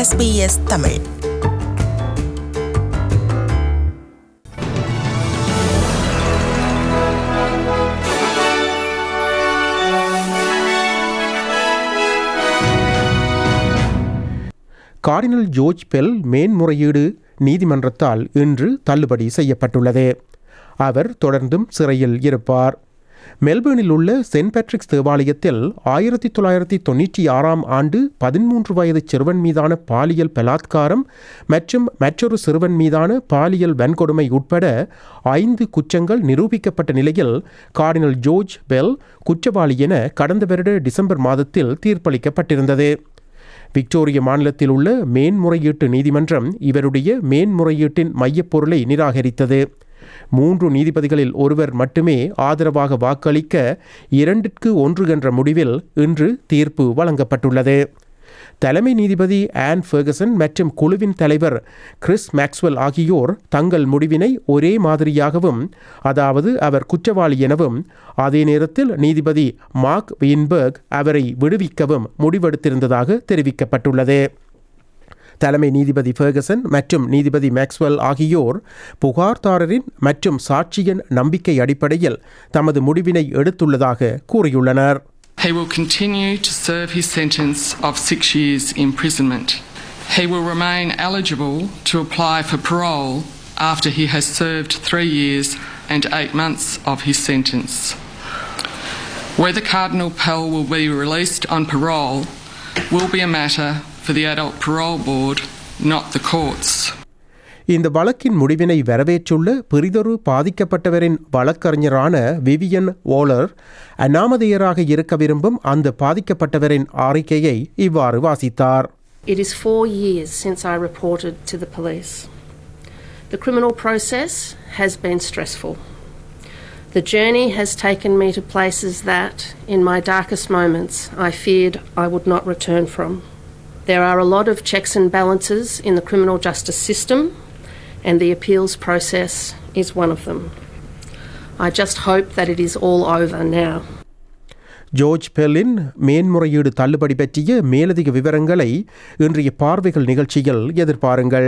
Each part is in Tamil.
SBS Tamil cardinal George Pell மேன்முறையீடு நீதிமன்றத்தால் இன்று தள்ளுபடி செய்யப்பட்டுள்ளது அவர் தொடர்ந்தும் சிறையில் இருப்பார் மெல்பேர்னில் உள்ள சென்ட் பேட்ரிக்ஸ் தேவாலயத்தில் ஆயிரத்தி தொள்ளாயிரத்தி தொண்ணூற்றி ஆறாம் ஆண்டு பதிமூன்று வயது சிறுவன் மீதான பாலியல் பலாத்காரம் மற்றும் மற்றொரு சிறுவன் மீதான பாலியல் வன்கொடுமை உட்பட ஐந்து குற்றங்கள் நிரூபிக்கப்பட்ட நிலையில் கார்டினல் ஜோர்ஜ் பெல் குற்றவாளி என கடந்த வருட டிசம்பர் மாதத்தில் தீர்ப்பளிக்கப்பட்டிருந்தது விக்டோரிய மாநிலத்தில் உள்ள மேன்முறையீட்டு நீதிமன்றம் இவருடைய மேன்முறையீட்டின் மையப்பொருளை நிராகரித்தது மூன்று நீதிபதிகளில் ஒருவர் மட்டுமே ஆதரவாக வாக்களிக்க இரண்டிற்கு ஒன்று என்ற முடிவில் இன்று தீர்ப்பு வழங்கப்பட்டுள்ளது தலைமை நீதிபதி ஆன் ஃபெர்கசன் மற்றும் குழுவின் தலைவர் கிறிஸ் மேக்ஸ்வெல் ஆகியோர் தங்கள் முடிவினை ஒரே மாதிரியாகவும் அதாவது அவர் குற்றவாளி எனவும் அதே நேரத்தில் நீதிபதி மார்க் வீன்பர்க் அவரை விடுவிக்கவும் முடிவெடுத்திருந்ததாக தெரிவிக்கப்பட்டுள்ளது தலைமை நீதிபதி ஃபெர்கசன் மற்றும் நீதிபதி மேக்ஸ்வெல் ஆகியோர் புகார்தாரரின் மற்றும் சாட்சியின் நம்பிக்கை அடிப்படையில் தமது முடிவினை எடுத்துள்ளதாக கூறியுள்ளனர் He will continue to serve his sentence of six years imprisonment. He will remain eligible to apply for parole after he has served three years and eight months of his sentence. Whether Cardinal Pell will be released on parole will be a matter for the Adult Parole Board, not the courts. இந்த வழக்கின் முடிவினை வரவேற்றுள்ள பெரிதொரு பாதிக்கப்பட்டவரின் வழக்கறிஞரான விவியன் வோலர் அநாமதேயராக இருக்க விரும்பும் அந்த பாதிக்கப்பட்டவரின் அறிக்கையை இவ்வாறு வாசித்தார் It is four years since I reported to the police. The criminal process has been stressful. The journey has taken me to places that, in my darkest moments, I feared I would not return from. There are a lot of checks and balances in the criminal justice system, and the appeals process is one of them. I just hope that it is all over now. George பெல்லின் மேன்முறையீடு தள்ளுபடி பற்றிய மேலதிக விவரங்களை இன்றைய பார்வைகள் நிகழ்ச்சியில் எதிர்பாருங்கள்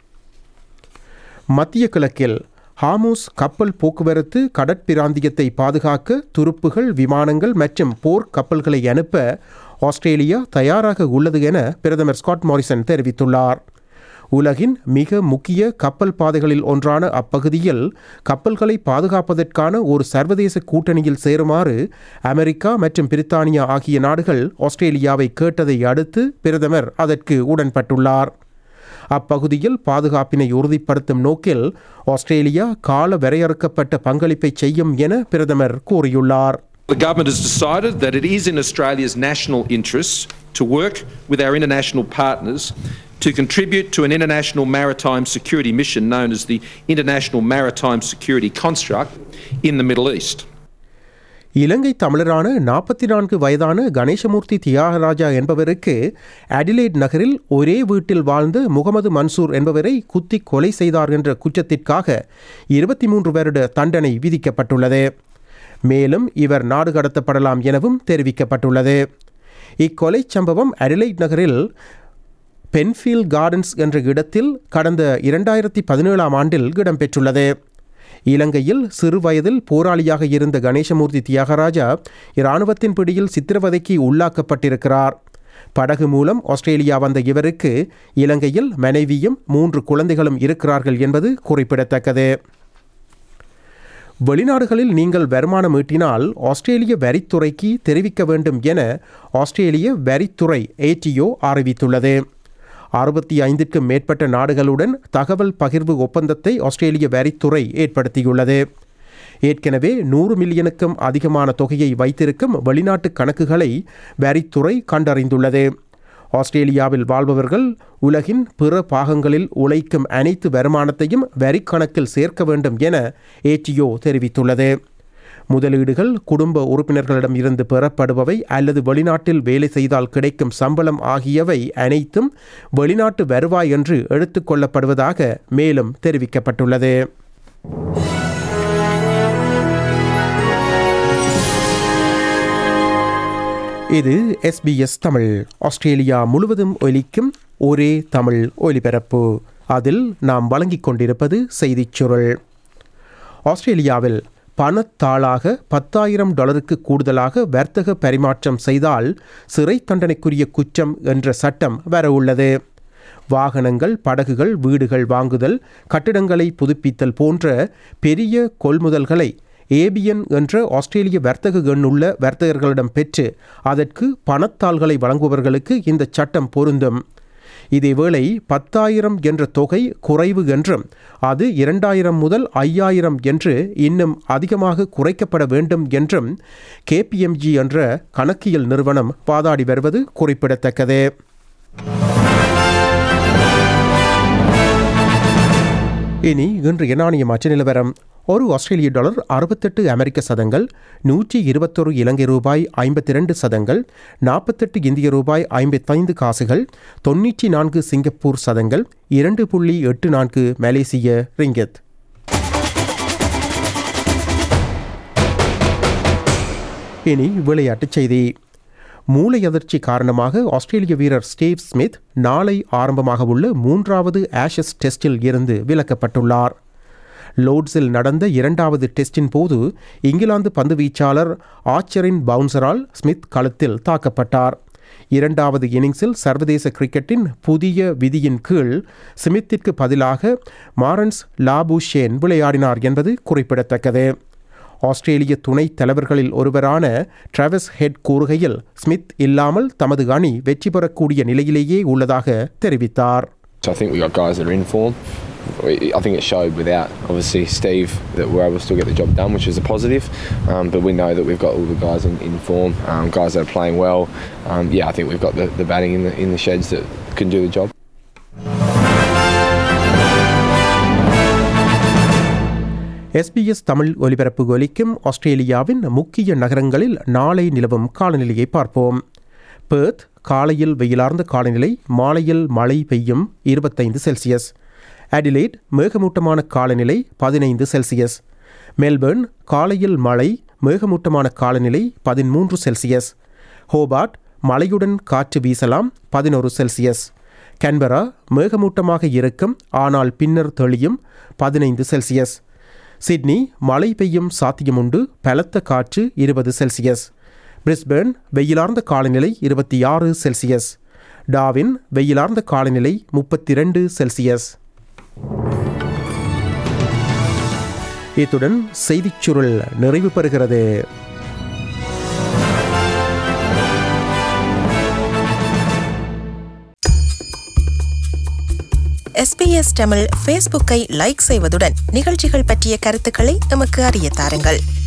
மத்திய கிழக்கில் ஹாமூஸ் கப்பல் போக்குவரத்து கடற்பிராந்தியத்தை பாதுகாக்க துருப்புகள் விமானங்கள் மற்றும் போர் கப்பல்களை அனுப்ப ஆஸ்திரேலியா தயாராக உள்ளது என பிரதமர் ஸ்காட் மாரிசன் தெரிவித்துள்ளார் உலகின் மிக முக்கிய கப்பல் பாதைகளில் ஒன்றான அப்பகுதியில் கப்பல்களை பாதுகாப்பதற்கான ஒரு சர்வதேச கூட்டணியில் சேருமாறு அமெரிக்கா மற்றும் பிரித்தானியா ஆகிய நாடுகள் ஆஸ்திரேலியாவை கேட்டதை அடுத்து பிரதமர் அதற்கு உடன்பட்டுள்ளார் அப்பகுதியில் பாதுகாப்பினை உறுதிப்படுத்தும் நோக்கில் ஆஸ்திரேலியா கால வரையறுக்கப்பட்ட பங்களிப்பை செய்யும் என பிரதமர் கூறியுள்ளார் The government has decided that it is in Australia's national interests to work with our international partners to contribute to an international maritime security mission known as the International Maritime Security Construct in the Middle East. இலங்கை தமிழரான நாற்பத்தி நான்கு வயதான கணேசமூர்த்தி தியாகராஜா என்பவருக்கு அடிலைட் நகரில் ஒரே வீட்டில் வாழ்ந்த முகமது மன்சூர் என்பவரை குத்தி கொலை செய்தார் என்ற குற்றத்திற்காக இருபத்தி மூன்று வருட தண்டனை விதிக்கப்பட்டுள்ளது மேலும் இவர் நாடு கடத்தப்படலாம் எனவும் தெரிவிக்கப்பட்டுள்ளது இக்கொலை சம்பவம் அடிலைட் நகரில் பென்ஃபீல் கார்டன்ஸ் என்ற இடத்தில் கடந்த இரண்டாயிரத்தி பதினேழாம் ஆண்டில் இடம்பெற்றுள்ளது இலங்கையில் சிறு வயதில் போராளியாக இருந்த கணேசமூர்த்தி தியாகராஜா இராணுவத்தின் பிடியில் சித்திரவதைக்கு உள்ளாக்கப்பட்டிருக்கிறார் படகு மூலம் ஆஸ்திரேலியா வந்த இவருக்கு இலங்கையில் மனைவியும் மூன்று குழந்தைகளும் இருக்கிறார்கள் என்பது குறிப்பிடத்தக்கது வெளிநாடுகளில் நீங்கள் வருமானம் ஈட்டினால் ஆஸ்திரேலிய வரித்துறைக்கு தெரிவிக்க வேண்டும் என ஆஸ்திரேலிய வரித்துறை ஏடிஓ அறிவித்துள்ளது அறுபத்தி ஐந்திற்கும் மேற்பட்ட நாடுகளுடன் தகவல் பகிர்வு ஒப்பந்தத்தை ஆஸ்திரேலிய வரித்துறை ஏற்படுத்தியுள்ளது ஏற்கனவே நூறு மில்லியனுக்கும் அதிகமான தொகையை வைத்திருக்கும் வெளிநாட்டு கணக்குகளை வரித்துறை கண்டறிந்துள்ளது ஆஸ்திரேலியாவில் வாழ்பவர்கள் உலகின் பிற பாகங்களில் உழைக்கும் அனைத்து வருமானத்தையும் வரி கணக்கில் சேர்க்க வேண்டும் என ஏடிஓ தெரிவித்துள்ளது முதலீடுகள் குடும்ப உறுப்பினர்களிடம் இருந்து பெறப்படுபவை அல்லது வெளிநாட்டில் வேலை செய்தால் கிடைக்கும் சம்பளம் ஆகியவை அனைத்தும் வெளிநாட்டு வருவாய் என்று எடுத்துக்கொள்ளப்படுவதாக மேலும் தெரிவிக்கப்பட்டுள்ளது இது எஸ்பிஎஸ் தமிழ் ஆஸ்திரேலியா முழுவதும் ஒலிக்கும் ஒரே தமிழ் ஒலிபரப்பு அதில் நாம் வழங்கிக் கொண்டிருப்பது செய்திச் சுருள் ஆஸ்திரேலியாவில் பணத்தாளாக பத்தாயிரம் டாலருக்கு கூடுதலாக வர்த்தக பரிமாற்றம் செய்தால் சிறை தண்டனைக்குரிய குற்றம் என்ற சட்டம் வரவுள்ளது வாகனங்கள் படகுகள் வீடுகள் வாங்குதல் கட்டிடங்களை புதுப்பித்தல் போன்ற பெரிய கொள்முதல்களை ஏபிஎன் என்ற ஆஸ்திரேலிய வர்த்தக எண்ணுள்ள வர்த்தகர்களிடம் பெற்று அதற்கு பணத்தாள்களை வழங்குபவர்களுக்கு இந்த சட்டம் பொருந்தும் இதேவேளை பத்தாயிரம் என்ற தொகை குறைவு என்றும் அது இரண்டாயிரம் முதல் ஐயாயிரம் என்று இன்னும் அதிகமாக குறைக்கப்பட வேண்டும் என்றும் கேபிஎம்ஜி என்ற கணக்கியல் நிறுவனம் வாதாடி வருவது குறிப்பிடத்தக்கது இனி இன்று நாணய மாற்ற நிலவரம் ஒரு ஆஸ்திரேலிய டாலர் அறுபத்தெட்டு அமெரிக்க சதங்கள் நூற்றி இருபத்தொரு இலங்கை ரூபாய் ஐம்பத்தி ரெண்டு சதங்கள் நாற்பத்தெட்டு இந்திய ரூபாய் ஐம்பத்தைந்து காசுகள் தொண்ணூற்றி நான்கு சிங்கப்பூர் சதங்கள் இரண்டு புள்ளி எட்டு நான்கு மலேசிய ரிங்கத் இனி விளையாட்டுச் செய்தி மூளை அதிர்ச்சி காரணமாக ஆஸ்திரேலிய வீரர் ஸ்டீவ் ஸ்மித் நாளை ஆரம்பமாக உள்ள மூன்றாவது ஆஷஸ் டெஸ்டில் இருந்து விலக்கப்பட்டுள்ளார் லோட்ஸில் நடந்த இரண்டாவது டெஸ்டின் போது இங்கிலாந்து பந்து வீச்சாளர் ஆச்சரின் பவுன்சரால் ஸ்மித் களத்தில் தாக்கப்பட்டார் இரண்டாவது இன்னிங்ஸில் சர்வதேச கிரிக்கெட்டின் புதிய விதியின் கீழ் ஸ்மித்திற்கு பதிலாக மாரன்ஸ் லாபுஷேன் விளையாடினார் என்பது குறிப்பிடத்தக்கது ஆஸ்திரேலிய துணைத் தலைவர்களில் ஒருவரான டிராவஸ் ஹெட் கூறுகையில் ஸ்மித் இல்லாமல் தமது அணி வெற்றி பெறக்கூடிய நிலையிலேயே உள்ளதாக தெரிவித்தார் So I think we got guys that are in form. We- I think it showed without obviously Steve that we're able to still get the job done, which is a positive. Um, but we know that we've got all the guys in, in form, um, guys that are playing well. Um, yeah, I think we've got the, the batting in the in the sheds that can do the job. SBS Tamil ஒலிபரப்பு ஒலிக்கும் ஆஸ்திரேலியாவின் முக்கிய நகரங்களில் நாளை நிலவும் காலநிலையை பார்ப்போம் பேர்த் காலையில் வெயிலார்ந்த காலநிலை மாலையில் மழை பெய்யும் இருபத்தைந்து செல்சியஸ் அடிலைட் மேகமூட்டமான காலநிலை பதினைந்து செல்சியஸ் மெல்பர்ன் காலையில் மழை மேகமூட்டமான காலநிலை பதிமூன்று செல்சியஸ் ஹோபார்ட் மழையுடன் காற்று வீசலாம் பதினோரு செல்சியஸ் கேன்பரா மேகமூட்டமாக இருக்கும் ஆனால் பின்னர் தெளியும் பதினைந்து செல்சியஸ் சிட்னி மழை பெய்யும் சாத்தியமுண்டு பலத்த காற்று இருபது செல்சியஸ் பிரிஸ்பேர்ன் வெயிலார்ந்த காலநிலை இருபத்தி ஆறு செல்சியஸ் டாவின் வெயிலார்ந்த காலநிலை முப்பத்தி ரெண்டு செல்சியஸ் இத்துடன் செய்திச் சுருள் நிறைவு பெறுகிறது எஸ்பிஎஸ் தமிழ் ஃபேஸ்புக்கை லைக் செய்வதுடன் நிகழ்ச்சிகள் பற்றிய கருத்துக்களை எமக்கு அறிய தாருங்கள்